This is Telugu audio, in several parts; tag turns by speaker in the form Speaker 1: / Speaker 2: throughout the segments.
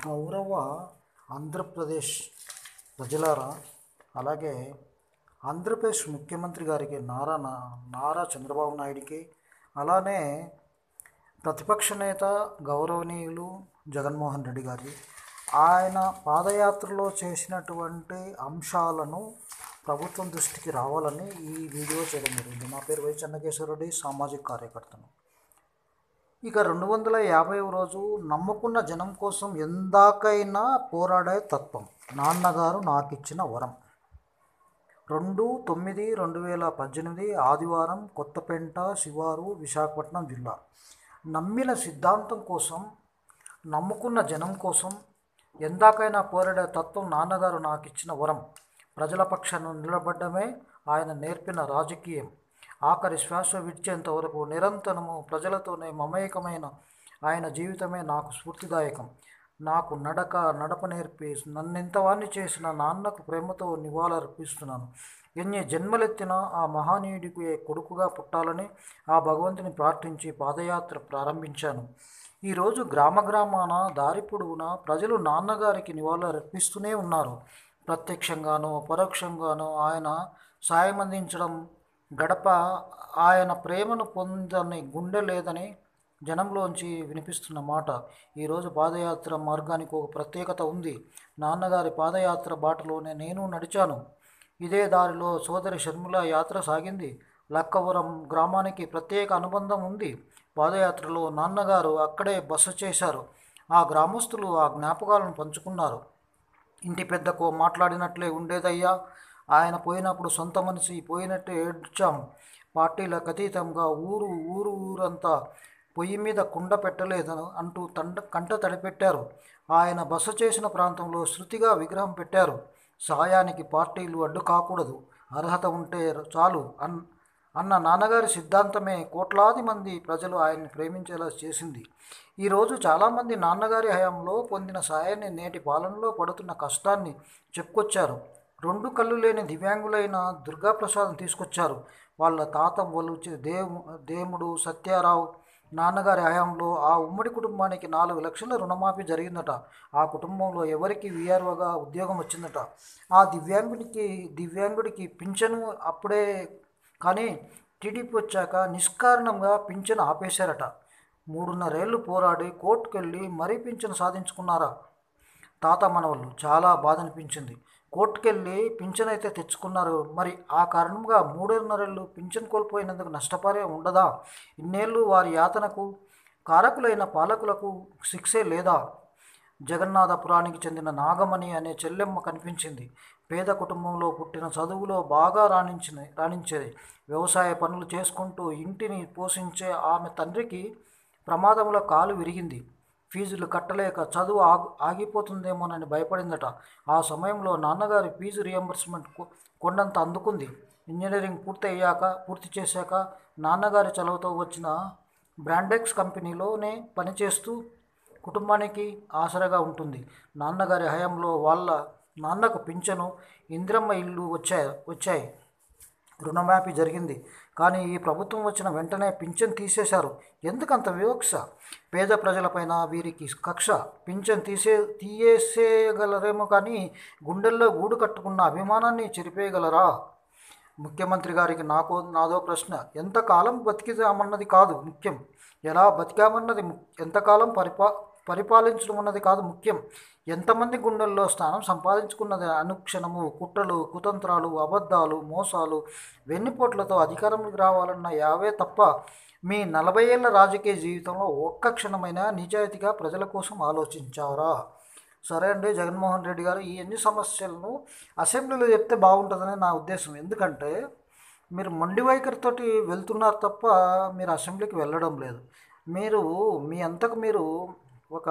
Speaker 1: గౌరవ ఆంధ్రప్రదేశ్ ప్రజలారా అలాగే ఆంధ్రప్రదేశ్ ముఖ్యమంత్రి గారికి నారా నా- నారా చంద్రబాబు నాయుడికి అలానే ప్రతిపక్ష నేత గౌరవనీయులు జగన్మోహన్ రెడ్డి గారి ఆయన పాదయాత్రలో చేసినటువంటి అంశాలను ప్రభుత్వం దృష్టికి రావాలని ఈ వీడియో చేయడం జరిగింది నా పేరు వై చెన్నకేశ్వరరెడ్డి సామాజిక కార్యకర్తను ఇక రెండు వందల యాభై రోజు నమ్ముకున్న జనం కోసం ఎందాకైనా పోరాడే తత్వం నాన్నగారు నాకిచ్చిన వరం రెండు తొమ్మిది రెండు వేల పద్దెనిమిది ఆదివారం కొత్తపేంట శివారు విశాఖపట్నం జిల్లా నమ్మిన సిద్ధాంతం కోసం నమ్ముకున్న జనం కోసం ఎందాకైనా పోరాడే తత్వం నాన్నగారు నాకు ఇచ్చిన వరం ప్రజల పక్షాన నిలబడ్డమే ఆయన నేర్పిన రాజకీయం ఆఖరి శ్వాస విడిచేంత వరకు నిరంతరము ప్రజలతోనే మమేకమైన ఆయన జీవితమే నాకు స్ఫూర్తిదాయకం నాకు నడక నడప నేర్పి నన్నెంతవాణ్ణి చేసిన నాన్నకు ప్రేమతో నివాళులర్పిస్తున్నాను ఎన్ని జన్మలెత్తినా ఆ మహానీయుడికి కొడుకుగా పుట్టాలని ఆ భగవంతుని ప్రార్థించి పాదయాత్ర ప్రారంభించాను ఈరోజు గ్రామ గ్రామాన దారి పొడవునా ప్రజలు నాన్నగారికి నివాళులర్పిస్తూనే ఉన్నారు ప్రత్యక్షంగానో పరోక్షంగానో ఆయన సాయం అందించడం గడప ఆయన ప్రేమను పొందని గుండె లేదని జనంలోంచి వినిపిస్తున్న మాట ఈరోజు పాదయాత్ర మార్గానికి ఒక ప్రత్యేకత ఉంది నాన్నగారి పాదయాత్ర బాటలోనే నేను నడిచాను ఇదే దారిలో సోదరి షర్మిల యాత్ర సాగింది లక్కవరం గ్రామానికి ప్రత్యేక అనుబంధం ఉంది పాదయాత్రలో నాన్నగారు అక్కడే బస చేశారు ఆ గ్రామస్తులు ఆ జ్ఞాపకాలను పంచుకున్నారు ఇంటి పెద్దకు మాట్లాడినట్లే ఉండేదయ్యా ఆయన పోయినప్పుడు సొంత మనిషి పోయినట్టే ఏడ్చాం పార్టీలకు అతీతంగా ఊరు ఊరు ఊరంతా పొయ్యి మీద కుండ పెట్టలేదని అంటూ తండ కంట తడిపెట్టారు ఆయన బస చేసిన ప్రాంతంలో శృతిగా విగ్రహం పెట్టారు సాయానికి పార్టీలు అడ్డు కాకూడదు అర్హత ఉంటే చాలు అన్ అన్న నాన్నగారి సిద్ధాంతమే కోట్లాది మంది ప్రజలు ఆయన్ని ప్రేమించేలా చేసింది ఈరోజు చాలామంది నాన్నగారి హయాంలో పొందిన సాయాన్ని నేటి పాలనలో పడుతున్న కష్టాన్ని చెప్పుకొచ్చారు రెండు కళ్ళు లేని దివ్యాంగులైన దుర్గాప్రసాదం తీసుకొచ్చారు వాళ్ళ తాత వాళ్ళు దేవు దేముడు సత్యారావు నాన్నగారి హయాంలో ఆ ఉమ్మడి కుటుంబానికి నాలుగు లక్షల రుణమాఫీ జరిగిందట ఆ కుటుంబంలో ఎవరికి విఆర్ఓగా ఉద్యోగం వచ్చిందట ఆ దివ్యాంగునికి దివ్యాంగుడికి పింఛను అప్పుడే కానీ టీడీపీ వచ్చాక నిష్కారణంగా పింఛను ఆపేశారట మూడున్నరేళ్ళు పోరాడి కోర్టుకెళ్ళి మరీ పింఛను సాధించుకున్నారా తాత మనవళ్ళు చాలా బాధ అనిపించింది కోర్టుకెళ్ళి పింఛన్ అయితే తెచ్చుకున్నారు మరి ఆ కారణంగా మూడున్నరేళ్ళు పింఛన్ కోల్పోయినందుకు నష్టపరే ఉండదా ఇన్నేళ్ళు వారి యాతనకు కారకులైన పాలకులకు శిక్షే లేదా జగన్నాథపురానికి చెందిన నాగమణి అనే చెల్లెమ్మ కనిపించింది పేద కుటుంబంలో పుట్టిన చదువులో బాగా రాణించిన రాణించేది వ్యవసాయ పనులు చేసుకుంటూ ఇంటిని పోషించే ఆమె తండ్రికి ప్రమాదంలో కాలు విరిగింది ఫీజులు కట్టలేక చదువు ఆగు ఆగిపోతుందేమోనని భయపడిందట ఆ సమయంలో నాన్నగారి ఫీజు రియంబర్స్మెంట్ కొ- కొండంత అందుకుంది ఇంజనీరింగ్ పూర్తి అయ్యాక పూర్తి చేశాక నాన్నగారి చదువుతో వచ్చిన బ్రాండెక్స్ కంపెనీలోనే పనిచేస్తూ కుటుంబానికి ఆసరాగా ఉంటుంది నాన్నగారి హయాంలో వాళ్ళ నాన్నకు పింఛను ఇందిరమ్మ ఇల్లు వచ్చాయి వచ్చాయి రుణమాఫీ జరిగింది కానీ ఈ ప్రభుత్వం వచ్చిన వెంటనే పింఛన్ తీసేశారు ఎందుకంత వివక్ష పేద ప్రజలపైన వీరికి కక్ష పింఛన్ తీసే తీయేసేయగలరేమో కానీ గుండెల్లో గూడు కట్టుకున్న అభిమానాన్ని చెరిపేయగలరా ముఖ్యమంత్రి గారికి నాకు నాదో ప్రశ్న ఎంతకాలం బతికిదామన్నది కాదు ముఖ్యం ఎలా బతికామన్నది ము- ఎంతకాలం పరిపా పరిపాలించడం అన్నది కాదు ముఖ్యం ఎంతమంది గుండెల్లో స్థానం సంపాదించుకున్నది అనుక్షణము కుట్రలు కుతంత్రాలు అబద్ధాలు మోసాలు వెన్నుపోట్లతో అధికారంలోకి రావాలన్న యావే తప్ప మీ నలభై ఏళ్ల రాజకీయ జీవితంలో ఒక్క క్షణమైనా నిజాయితీగా ప్రజల కోసం ఆలోచించారా సరే అండి జగన్మోహన్ రెడ్డి గారు ఈ అన్ని సమస్యలను అసెంబ్లీలో చెప్తే బాగుంటుందని నా ఉద్దేశం ఎందుకంటే మీరు మొండి వైఖరితోటి వెళ్తున్నారు తప్ప మీరు అసెంబ్లీకి వెళ్ళడం లేదు మీరు మీ అంతకు మీరు ఒక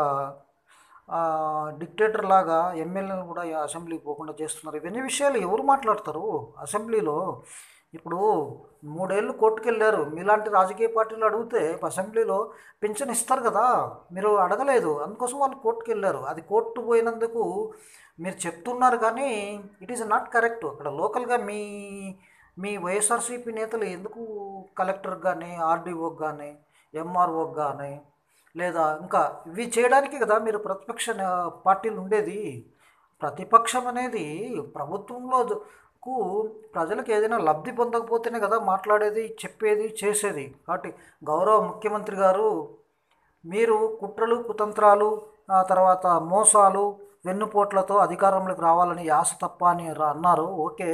Speaker 1: డిక్టేటర్ లాగా ఎమ్మెల్యేలను కూడా ఈ అసెంబ్లీకి పోకుండా చేస్తున్నారు ఇవన్నీ విషయాలు ఎవరు మాట్లాడతారు అసెంబ్లీలో ఇప్పుడు మూడేళ్ళు కోర్టుకు వెళ్ళారు మీలాంటి రాజకీయ పార్టీలు అడిగితే అసెంబ్లీలో పింఛన్ ఇస్తారు కదా మీరు అడగలేదు అందుకోసం వాళ్ళు కోర్టుకు వెళ్ళారు అది కోర్టు పోయినందుకు మీరు చెప్తున్నారు కానీ ఇట్ ఈస్ నాట్ కరెక్ట్ అక్కడ లోకల్గా మీ మీ వైఎస్ఆర్సీపీ నేతలు ఎందుకు కలెక్టర్కి కానీ ఆర్డీఓకి కానీ ఎంఆర్ఓకి కానీ లేదా ఇంకా ఇవి చేయడానికి కదా మీరు ప్రతిపక్ష ఆ, పార్టీలు ఉండేది ప్రతిపక్షం అనేది ప్రభుత్వంలో ద- కు ప్రజలకు ఏదైనా లబ్ధి పొందకపోతేనే కదా మాట్లాడేది చెప్పేది చేసేది కాబట్టి గౌరవ ముఖ్యమంత్రి గారు మీరు కుట్రలు కుతంత్రాలు ఆ తర్వాత మోసాలు వెన్నుపోట్లతో అధికారంలోకి రావాలని ఆశ తప్ప అని రా- అన్నారు ఓకే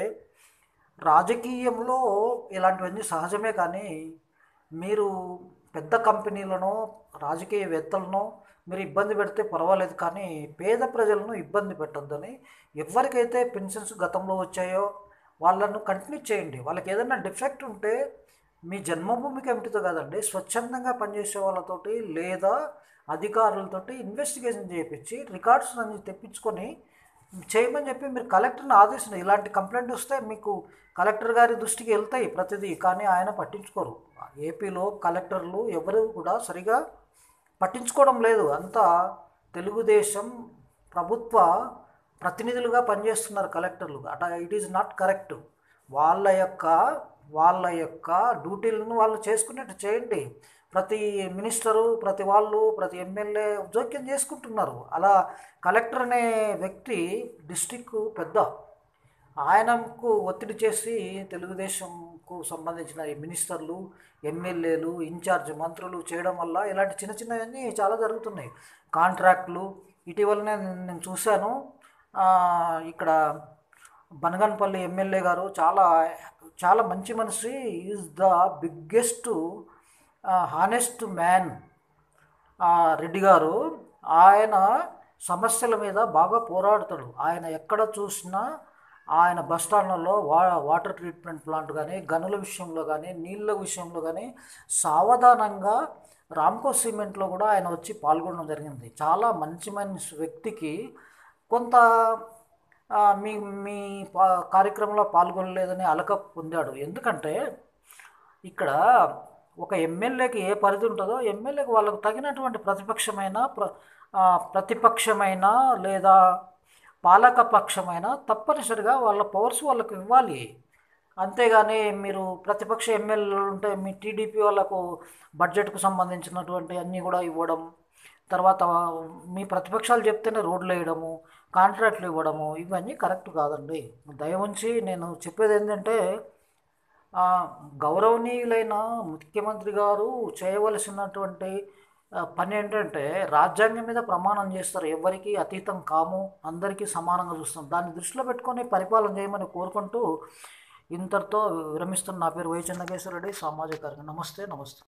Speaker 1: రాజకీయంలో ఇలాంటివన్నీ సహజమే కానీ మీరు పెద్ద కంపెనీలను రాజకీయవేత్తలను మీరు ఇబ్బంది పెడితే పర్వాలేదు కానీ పేద ప్రజలను ఇబ్బంది పెట్టొద్దని ఎవరికైతే పెన్షన్స్ గతంలో వచ్చాయో వాళ్ళను కంటిన్యూ చేయండి వాళ్ళకి ఏదైనా డిఫెక్ట్ ఉంటే మీ జన్మభూమి కమిటీతో కాదండి స్వచ్ఛందంగా పనిచేసే వాళ్ళతోటి లేదా అధికారులతోటి ఇన్వెస్టిగేషన్ చేయించి రికార్డ్స్ అన్ని తెప్పించుకొని చేయమని చెప్పి మీరు కలెక్టర్ని ఆదేశించండి ఇలాంటి కంప్లైంట్ వస్తే మీకు కలెక్టర్ గారి దృష్టికి వెళ్తాయి ప్రతిదీ కానీ ఆయన పట్టించుకోరు ఏపీలో కలెక్టర్లు ఎవరు కూడా సరిగా పట్టించుకోవడం లేదు అంతా తెలుగుదేశం ప్రభుత్వ ప్రతినిధులుగా పనిచేస్తున్నారు కలెక్టర్లు అట ఇట్ ఈజ్ నాట్ కరెక్ట్ వాళ్ళ యొక్క వాళ్ళ యొక్క డ్యూటీలను వాళ్ళు చేసుకునేట్టు చేయండి ప్రతి మినిస్టరు ప్రతి వాళ్ళు ప్రతి ఎమ్మెల్యే జోక్యం చేసుకుంటున్నారు అలా కలెక్టర్ అనే వ్యక్తి డిస్టిక్ పెద్ద ఆయనకు ఒత్తిడి చేసి తెలుగుదేశంకు సంబంధించిన ఈ మినిస్టర్లు ఎమ్మెల్యేలు ఇన్ఛార్జ్ మంత్రులు చేయడం వల్ల ఇలాంటి చిన్న చిన్నవన్నీ చాలా జరుగుతున్నాయి కాంట్రాక్ట్లు ఇటీవలనే నేను చూశాను ఆ, ఇక్కడ బనగన్పల్లి ఎమ్మెల్యే గారు చాలా చాలా మంచి మనిషి is the biggest honest man ఆ, రెడ్డి గారు ఆయన సమస్యల మీద బాగా పోరాడతాడు ఆయన ఎక్కడ చూసినా ఆయన బస్ స్టాండ్లలో వా వాటర్ ట్రీట్మెంట్ ప్లాంట్ కానీ గనుల విషయంలో కానీ నీళ్ళ విషయంలో కానీ సావధానంగా రామ్కో సిమెంట్లో కూడా ఆయన వచ్చి పాల్గొనడం జరిగింది చాలా మంచి మనిషి వ్యక్తికి కొంత ఆ, మీ మీ పా- కార్యక్రమంలో పాల్గొనలేదని అలక పొందాడు ఎందుకంటే ఇక్కడ ఒక ఎమ్మెల్యేకి ఏ పరిధి ఉంటుందో ఎమ్మెల్యేకి వాళ్ళకు తగినటువంటి ప్రతిపక్షమైన ప్ర ఆ, ప్రతిపక్షమైన లేదా పాలక పక్షమైన తప్పనిసరిగా వాళ్ళ పవర్స్ వాళ్ళకు ఇవ్వాలి అంతేగాని మీరు ప్రతిపక్ష ఎమ్మెల్యేలు ఉంటే మీ టీడీపీ వాళ్ళకు బడ్జెట్కు సంబంధించినటువంటి అన్నీ కూడా ఇవ్వడం తర్వాత మీ ప్రతిపక్షాలు చెప్తేనే రోడ్లు వేయడము కాంట్రాక్ట్లు ఇవ్వడము ఇవన్నీ కరెక్ట్ కాదండి దయ ఉంచి నేను చెప్పేది ఏంటంటే ఆ, గౌరవనీయులైన ముఖ్యమంత్రి గారు చేయవలసినటువంటి ఆ, పని ఏంటంటే రాజ్యాంగం మీద ప్రమాణం చేస్తారు ఎవరికి అతీతం కాము అందరికీ సమానంగా చూస్తాం దాన్ని దృష్టిలో పెట్టుకొని పరిపాలన చేయమని కోరుకుంటూ ఇంతటితో విరమిస్తున్న నా పేరు వై చెన్నకేశ్వర రెడ్డి సామాజిక కార్యక్రమం నమస్తే నమస్తే